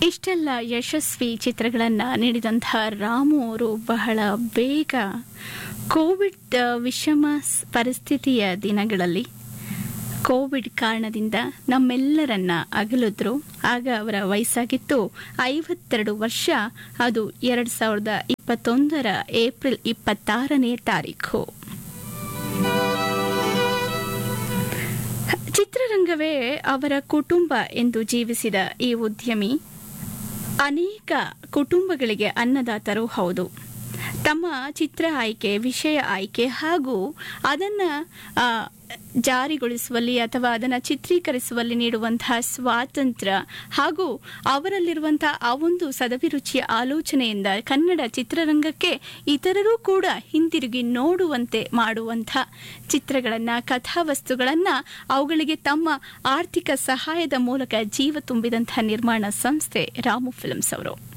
ಇಷ್ಟೆಲ್ಲ ಯಶಸ್ವಿ ಚಿತ್ರಗಳನ್ನು ನೀಡಿದಂತಹ ರಾಮು ಅವರು ಬಹಳ ಬೇಗ ಕೋವಿಡ್ ವಿಷಮ ಸ್- ಪರಿಸ್ಥಿತಿಯ ದಿನಗಳಲ್ಲಿ ಕೋವಿಡ್ ಕಾರಣದಿಂದ ನಮ್ಮೆಲ್ಲರನ್ನ ಅಗಲಿದ್ರು ಆಗ ಅವರ ವಯಸ್ಸಾಗಿತ್ತು ಐವತ್ತೆರಡು ವರ್ಷ ಅದು ಎರಡು ಸಾವಿರದ ಇಪ್ಪತ್ತೊಂದರ ಏಪ್ರಿಲ್ ಇಪ್ಪತ್ತಾರನೇ ತಾರೀಖು ಚಿತ್ರರಂಗವೇ ಅವರ ಕುಟುಂಬ ಎಂದು ಜೀವಿಸಿದ ಈ ಉದ್ಯಮಿ ಅನೇಕ ಕುಟುಂಬಗಳಿಗೆ ಅನ್ನದಾತರೂ ಹೌದು ತಮ್ಮ ಚಿತ್ರ ಆಯ್ಕೆ ವಿಷಯ ಆಯ್ಕೆ ಹಾಗೂ ಅದನ್ನು ಜಾರಿಗೊಳಿಸುವಲ್ಲಿ ಅಥವಾ ಅದನ್ನು ಚಿತ್ರೀಕರಿಸುವಲ್ಲಿ ನೀಡುವಂತಹ ಸ್ವಾತಂತ್ರ್ಯ ಹಾಗೂ ಅವರಲ್ಲಿರುವಂತಹ ಆ ಒಂದು ಸದಭಿರುಚಿಯ ಆಲೋಚನೆಯಿಂದ ಕನ್ನಡ ಚಿತ್ರರಂಗಕ್ಕೆ ಇತರರೂ ಕೂಡ ಹಿಂತಿರುಗಿ ನೋಡುವಂತೆ ಮಾಡುವಂಥ ಚಿತ್ರಗಳನ್ನು ಕಥಾವಸ್ತುಗಳನ್ನು ಅವುಗಳಿಗೆ ತಮ್ಮ ಆರ್ಥಿಕ ಸಹಾಯದ ಮೂಲಕ ಜೀವ ತುಂಬಿದಂತಹ ನಿರ್ಮಾಣ ಸಂಸ್ಥೆ ರಾಮು ಫಿಲ್ಮ್ಸ್ ಅವರು